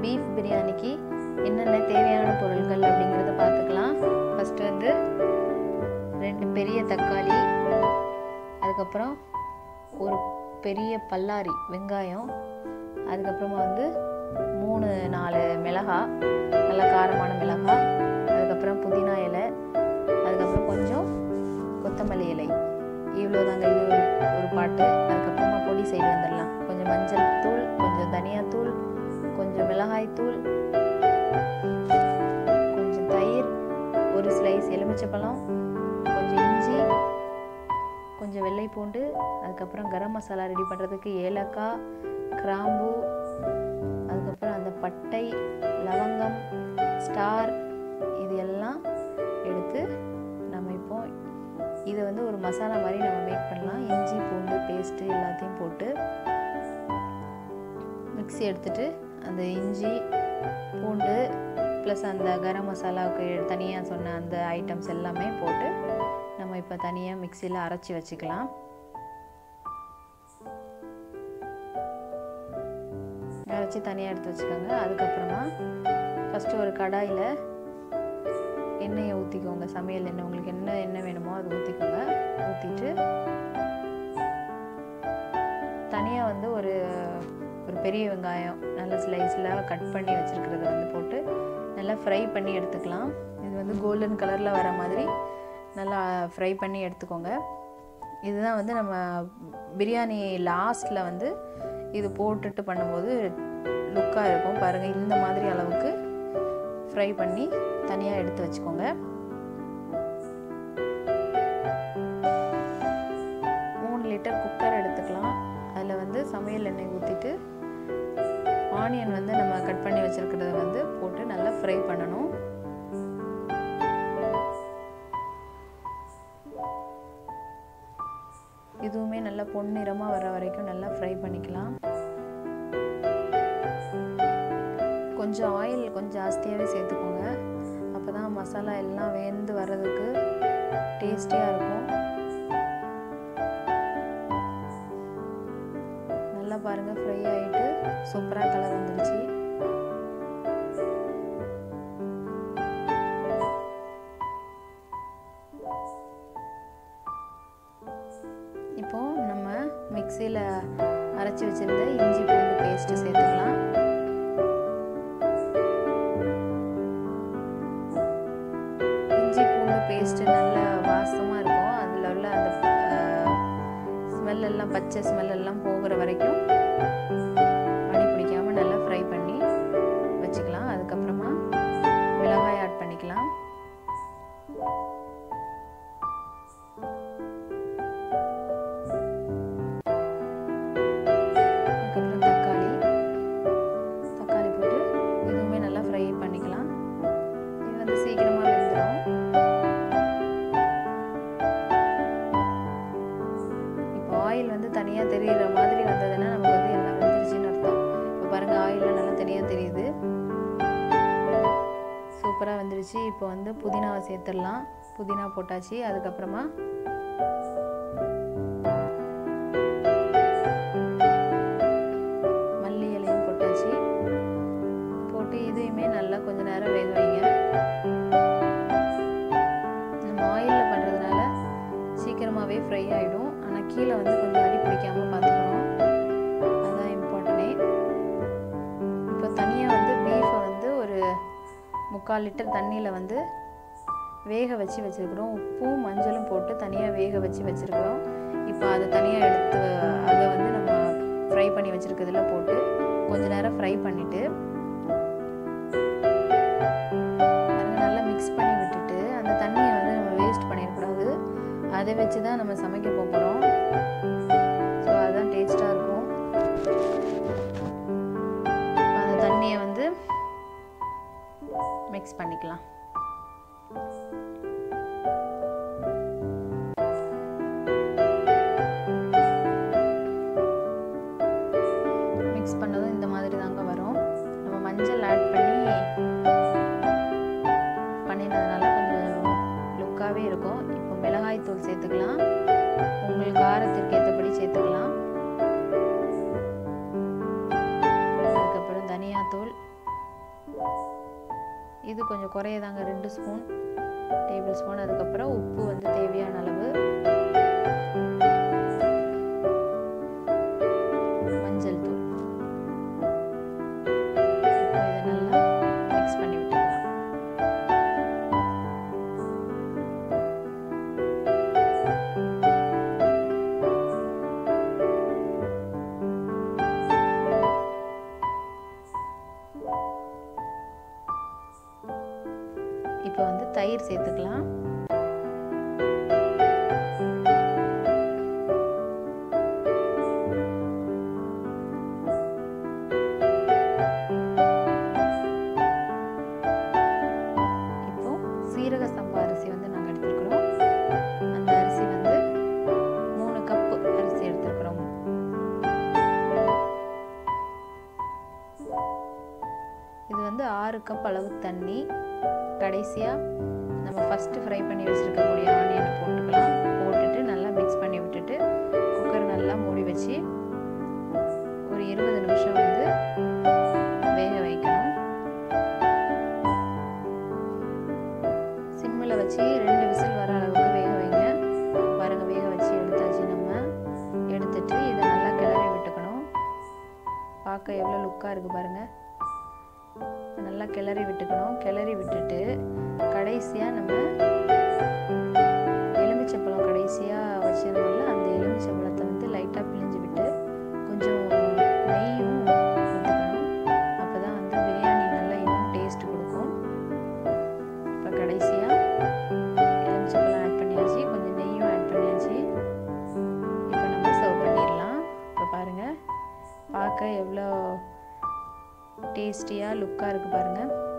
beef பிரியாணிக்கு என்னென்ன தேவையான பொருட்கள் அப்படிங்கிறத பார்த்துக்கலாம் ஃபஸ்ட்டு வந்து ரெண்டு பெரிய தக்காளி அதுக்கப்புறம் ஒரு பெரிய பல்லாரி வெங்காயம் அதுக்கப்புறமா வந்து மூணு நாலு மிளகாய் நல்ல காரமான மிளகாய் அதுக்கப்புறம் புதினா இலை அதுக்கப்புறம் கொஞ்சம் கொத்தமல்லி இலை இவ்வளோ தாங்க இது ஒரு ஒரு பாட்டு அதுக்கப்புறமா பொடி சைடு வந்துடலாம் கொஞ்சம் மஞ்சள் தூள் கொஞ்சம் தனியாத்தூள் கொஞ்சம் மிளகாய் தூள் கொஞ்சம் தயிர் ஒரு ஸ்லைஸ் எலுமிச்சப்பழம் கொஞ்சம் இஞ்சி கொஞ்சம் வெள்ளை பூண்டு அதுக்கப்புறம் கரம் மசாலா ரெடி பண்ணுறதுக்கு ஏலக்காய் கிராம்பு அதுக்கப்புறம் அந்த பட்டை லவங்கம் ஸ்டார் இது எல்லாம் எடுத்து நம்ம இப்போ இதை வந்து ஒரு மசாலா மாதிரி நம்ம மேக் பண்ணலாம் இஞ்சி பூண்டு பேஸ்ட்டு எல்லாத்தையும் போட்டு மிக்ஸி எடுத்துட்டு அந்த இஞ்சி பூண்டு ப்ளஸ் அந்த கரம் மசாலாவுக்கு தனியாக சொன்ன அந்த ஐட்டம்ஸ் எல்லாமே போட்டு நம்ம இப்போ தனியாக மிக்சியில் அரைச்சி வச்சுக்கலாம் அரைச்சி தனியாக எடுத்து வச்சுக்கோங்க அதுக்கப்புறமா ஃபஸ்ட்டு ஒரு கடாயில் எண்ணெயை ஊற்றிக்கோங்க சமையல் எண்ணெய் உங்களுக்கு என்ன எண்ணெய் வேணுமோ அது ஊற்றிக்கோங்க ஊற்றிட்டு தனியாக வந்து ஒரு ஒரு பெரிய வெங்காயம் நல்ல ஸ்லைஸில் கட் பண்ணி வச்சுருக்கிறத வந்து போட்டு நல்லா ஃப்ரை பண்ணி எடுத்துக்கலாம் இது வந்து கோல்டன் கலரில் வர மாதிரி நல்லா ஃப்ரை பண்ணி எடுத்துக்கோங்க இதுதான் வந்து நம்ம பிரியாணி லாஸ்ட்டில் வந்து இது போட்டுட்டு பண்ணும்போது லுக்காக இருக்கும் பாருங்கள் இந்த மாதிரி அளவுக்கு ஃப்ரை பண்ணி தனியாக எடுத்து வச்சுக்கோங்க மூணு லிட்டர் குக்கர் எடுத்துக்கலாம் அதில் வந்து சமையல் எண்ணெய் ஊற்றிட்டு ஆனியன் வந்து நம்ம கட் பண்ணி வச்சுருக்கிறத வந்து போட்டு நல்லா ஃப்ரை பண்ணணும் இதுவுமே நல்லா பொன்னிறமாக வர வரைக்கும் நல்லா ஃப்ரை பண்ணிக்கலாம் கொஞ்சம் ஆயில் கொஞ்சம் ஜாஸ்தியாகவே சேர்த்துக்கோங்க அப்போ தான் மசாலா எல்லாம் வேந்து வர்றதுக்கு டேஸ்டியாக இருக்கும் நல்லா பாருங்கள் ஃப்ரை ஆகிட்டு சூப்பராக கலர் வந்துடுச்சு இப்போ நம்ம மிக்சியில் அரைச்சி வச்சிருந்த இஞ்சி பூண்டு பேஸ்ட்டு சேர்த்துக்கலாம் இஞ்சி பூண்டு பேஸ்ட்டு நல்ல வாசமாக இருக்கும் அதில் உள்ள அந்த ஸ்மெல் எல்லாம் பச்சை ஸ்மெல் எல்லாம் போகிற வரைக்கும் அடி பிடிக்காமல் நல்லா ஃப்ரை பண்ணி வச்சுக்கலாம் அதுக்கப்புறமா மிளகாய் ஆட் பண்ணிக்கலாம் அதுக்கப்புறம் தக்காளி தக்காளி போட்டு இதுவுமே நல்லா ஃப்ரை பண்ணிக்கலாம் இது வந்து சீக்கிரமாக வெந்துடும் இப்போ ஆயில் வந்து தனியாக தெரிகிற மாதிரி வந்ததுன்னா நமக்கு வந்து எல்லாம் வெந்துருச்சுன்னு அர்த்தம் இப்போ பாருங்கள் ஆயிலில் நல்லா தனியாக தெரியுது சூப்பராக வந்துருச்சு இப்போ வந்து புதினாவை சேர்த்துடலாம் புதினா போட்டாச்சு அதுக்கப்புறமா மல்லி இலையும் போட்டாச்சு போட்டு இதையுமே நல்லா கொஞ்ச நேரம் வேக வைங்க நம்ம ஆயிலில் பண்ணுறதுனால சீக்கிரமாகவே ஃப்ரை ஆகிடும் ஆனால் கீழே வந்து கொஞ்சம் அடி பிடிக்காமல் பார்த்துக்கணும் அதுதான் இம்பார்ட்டனே இப்போ தனியாக வந்து பீஃபை வந்து ஒரு முக்கால் லிட்டர் தண்ணியில் வந்து வேக வச்சு வச்சுருக்குறோம் உப்பும் மஞ்சளும் போட்டு தனியாக வேக வச்சு வச்சுருக்குறோம் இப்போ அதை தனியாக எடுத்து அதை வந்து நம்ம ஃப்ரை பண்ணி வச்சுருக்கிறதுல போட்டு கொஞ்ச நேரம் ஃப்ரை பண்ணிவிட்டு நல்லா மிக்ஸ் பண்ணி விட்டுட்டு அந்த தண்ணியை வந்து நம்ம வேஸ்ட் பண்ணிடக்கூடாது அதை வச்சு தான் நம்ம சமைக்க போகிறோம் ஸோ அதுதான் டேஸ்ட்டாக இருக்கும் அந்த தண்ணியை வந்து மிக்ஸ் பண்ணிக்கலாம் மிக்ஸ் பண்ணதும் இந்த மாதிரி தாங்க வரும் நம்ம மஞ்சள் ஆட் பண்ணி பண்ணினதுனால கொஞ்சம் லுக்காகவே இருக்கும் இப்போ மிளகாய் தூள் சேர்த்துக்கலாம் உங்கள் காரத்திற்கு ஏற்றபடி சேர்த்துக்கலாம் அதுக்கப்புறம் தனியாத்தூள் இது கொஞ்சம் குறையதாங்க ரெண்டு ஸ்பூன் டேபிள் ஸ்பூன் அதுக்கப்புறம் உப்பு வந்து தேவையான அளவு மஞ்சள் தூள் இப்போ இதை நல்லா மிக்ஸ் பண்ணி விட்டுக்கலாம் இப்போ வந்து தயிர் சேர்த்துக்கலாம் இப்போ சீரக சம்பா அரிசி வந்து நாங்கள் எடுத்துருக்குறோம் அந்த அரிசி வந்து மூணு கப்பு அரிசி எடுத்துருக்குறோம் இது வந்து ஆறு கப் அளவு தண்ணி கடைசியாக நம்ம ஃபஸ்ட்டு ஃப்ரை பண்ணி வச்சுருக்கக்கூடிய ஆனியனை போட்டுக்கலாம் போட்டுட்டு நல்லா மிக்ஸ் பண்ணி விட்டுட்டு குக்கர் நல்லா மூடி வச்சு ஒரு இருபது நிமிஷம் வந்து வேக வைக்கணும் சிம்மில் வச்சு ரெண்டு விசில் வர அளவுக்கு வேக வைங்க பாருங்கள் வேக வச்சு எடுத்தாச்சு நம்ம எடுத்துட்டு இதை நல்லா கிளறி விட்டுக்கணும் பார்க்க எவ்வளோ லுக்காக இருக்குது பாருங்கள் நல்லா கிளறி விட்டுக்கணும் கிளறி விட்டுட்டு கடைசியாக நம்ம எலுமிச்சப்பழம் கடைசியாக வச்சிருந்தோம்ல அந்த எலுமிச்சப்பழத்தை வந்து லைட்டாக பிழிஞ்சு விட்டு கொஞ்சம் நெய்யும் ஊற்றிக்கணும் அப்போ தான் வந்து பிரியாணி நல்லா இன்னும் டேஸ்ட் கொடுக்கும் இப்போ கடைசியாக எலுமிச்சப்பழம் ஆட் பண்ணியாச்சு கொஞ்சம் நெய்யும் ஆட் பண்ணியாச்சு இப்போ நம்ம சர்வ் பண்ணிடலாம் இப்போ பாருங்கள் பார்க்க எவ்வளோ டேஸ்டியாக லுக்காக இருக்குது பாருங்கள்